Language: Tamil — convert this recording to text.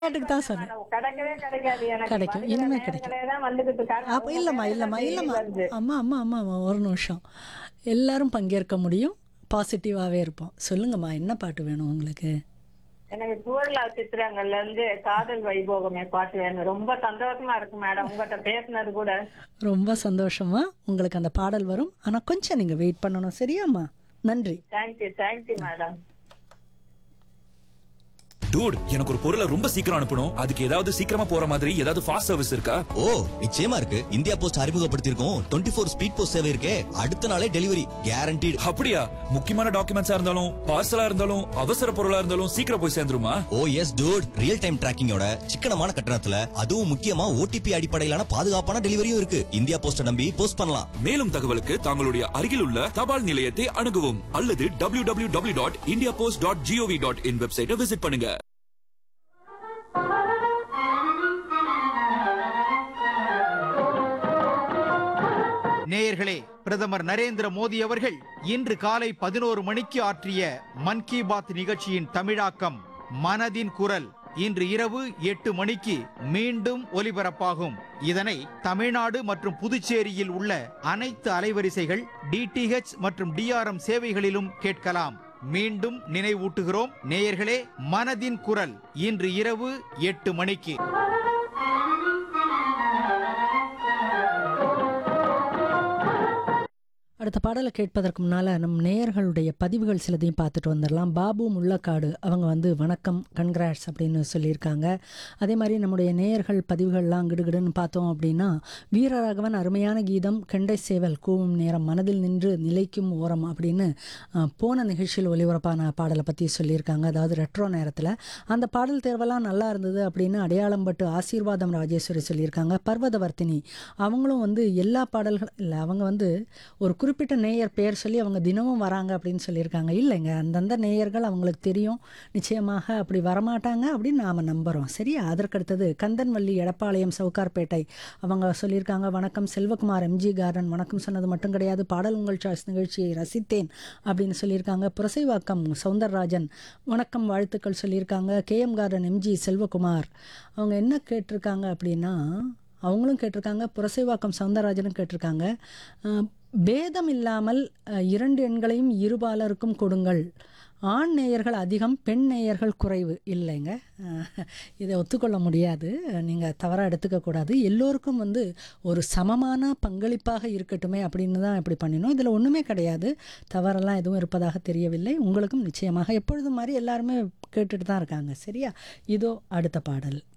விளையாட்டுக்கு தான் சொன்னேன் கிடைக்கவே கிடைக்காது எனக்கு கிடைக்கும். வருகிற இனிமே நேரங்களே தான் வந்துகிட்டு இருக்காங்க. அப்போ அவங்க இல்லைம்மா பேரை இல்லைம்மா தான் இல்லைம்மா தேடி வருது. அம்மா அம்மா அம்மா அம்மா ஒரு நிமிஷம் எல்லாரும் பங்கேற்க முடியும் பாசிட்டிவாகவே இருப்போம் சொல்லுங்கம்மா என்ன பாட்டு வேணும் உங்களுக்கு எனக்கு சூழலா சித்திரங்கள்ல இருந்து காதல் வைபோகமே பாட்டு வேணும் ரொம்ப சந்தோஷமா இருக்கு மேடம் உங்ககிட்ட பேசுனது கூட ரொம்ப சந்தோஷமா உங்களுக்கு அந்த பாடல் வரும் ஆனால் கொஞ்சம் நீங்கள் வெயிட் பண்ணணும் சரியாம்மா நன்றி தேங்க்யூ தேங்க்யூ மேடம் டூட் எனக்கு ஒரு பொருளை ரொம்ப சீக்கிரம் அனுப்பணும் அதுக்கு ஏதாவது சீக்கிரமா போற மாதிரி ஏதாவது ஃபாஸ்ட் சர்வீஸ் இருக்கா ஓ நிச்சயமா இருக்கு இந்தியா போஸ்ட் அறிமுகப்படுத்தியிருக்கோம் டுவெண்ட்டி ஃபோர் ஸ்பீட் போஸ்ட் சேவை இருக்கே அடுத்த நாளே டெலிவரி கேரண்டீடு அப்படியா முக்கியமான டாக்குமெண்ட்ஸா இருந்தாலும் பார்சலா இருந்தாலும் அவசர பொருளா இருந்தாலும் சீக்கிரம் போய் சேர்ந்துருமா ஓ எஸ் டூட் ரியல் டைம் டிராக்கிங்கோட சிக்கனமான கட்டணத்துல அதுவும் முக்கியமா ஓடிபி அடிப்படையிலான பாதுகாப்பான டெலிவரியும் இருக்கு இந்தியா போஸ்ட நம்பி போஸ்ட் பண்ணலாம் மேலும் தகவலுக்கு தங்களுடைய அருகில் உள்ள தபால் நிலையத்தை அணுகவும் அல்லது W W W dot India post dot GOV dot IN வெப்சைட்டை விசிட் பண்ணுங்க நேயர்களே பிரதமர் நரேந்திர மோடி அவர்கள் இன்று காலை பதினோரு மணிக்கு ஆற்றிய மன் கி பாத் நிகழ்ச்சியின் தமிழாக்கம் மனதின் குரல் இன்று இரவு எட்டு மணிக்கு மீண்டும் ஒலிபரப்பாகும் இதனை தமிழ்நாடு மற்றும் புதுச்சேரியில் உள்ள அனைத்து அலைவரிசைகள் டிடிஹெச் மற்றும் டிஆர்எம் சேவைகளிலும் கேட்கலாம் மீண்டும் நினைவூட்டுகிறோம் நேயர்களே மனதின் குரல் இன்று இரவு எட்டு மணிக்கு அடுத்த பாடலை கேட்பதற்கு முன்னால் நம் நேயர்களுடைய பதிவுகள் சிலதையும் பார்த்துட்டு வந்துடலாம் பாபு முள்ளக்காடு அவங்க வந்து வணக்கம் கன்கிராட்ஸ் அப்படின்னு சொல்லியிருக்காங்க அதே மாதிரி நம்முடைய நேயர்கள் பதிவுகள்லாம் கிடுகிடுன்னு பார்த்தோம் அப்படின்னா வீரராகவன் அருமையான கீதம் கெண்டை சேவல் கூவும் நேரம் மனதில் நின்று நிலைக்கும் ஓரம் அப்படின்னு அஹ், போன நிகழ்ச்சியில் ஒளிபரப்பான பாடலை பற்றி சொல்லியிருக்காங்க அதாவது ரெட்ரோ நேரத்தில் அந்த பாடல் தேர்வெல்லாம் நல்லா இருந்தது அப்படின்னு அடையாளம் பட்டு ஆசீர்வாதம் ராஜேஸ்வரி சொல்லியிருக்காங்க பர்வதவர்த்தினி அவங்களும் வந்து எல்லா பாடல்கள் இல்லை அவங்க வந்து ஒரு குறிப்பிட்ட நேயர் பெயர் சொல்லி அவங்க தினமும் வராங்க அப்படின்னு சொல்லியிருக்காங்க இல்லைங்க அந்தந்த நேயர்கள் அவங்களுக்கு தெரியும் நிச்சயமாக அப்படி வரமாட்டாங்க அப்படின்னு நாம் நம்புகிறோம் சரியா அதற்கடுத்தது கந்தன்வள்ளி எடப்பாளையம் சவுகார்பேட்டை அவங்க சொல்லியிருக்காங்க வணக்கம் செல்வகுமார் எம்ஜி கார்டன் வணக்கம் சொன்னது மட்டும் கிடையாது பாடல் உங்கள் சாய்ஸ் நிகழ்ச்சியை ரசித்தேன் அப்படின்னு சொல்லியிருக்காங்க புரசைவாக்கம் சவுந்தரராஜன் வணக்கம் வாழ்த்துக்கள் சொல்லியிருக்காங்க கேஎம் கார்டன் எம்ஜி செல்வகுமார் அவங்க என்ன கேட்டிருக்காங்க அப்படின்னா அவங்களும் கேட்டிருக்காங்க புரசைவாக்கம் சவுந்தரராஜனும் கேட்டிருக்காங்க அஹ், பேதம் இல்லாமல் அஹ், இரண்டு எண்களையும் இருபாலருக்கும் கொடுங்கள் ஆண் நேயர்கள் அதிகம் பெண் நேயர்கள் குறைவு இல்லைங்க அஹ், இதை ஒத்துக்கொள்ள முடியாது நீங்கள் தவறாக எடுத்துக்கக்கூடாது எல்லோருக்கும் வந்து ஒரு சமமான பங்களிப்பாக இருக்கட்டுமே அப்படின்னு தான் இப்படி பண்ணினோம் இதில் ஒன்றுமே கிடையாது தவறெல்லாம் எதுவும் இருப்பதாக தெரியவில்லை உங்களுக்கும் நிச்சயமாக எப்பொழுதும் மாதிரி எல்லாருமே கேட்டுட்டு தான் இருக்காங்க சரியா இதோ அடுத்த பாடல்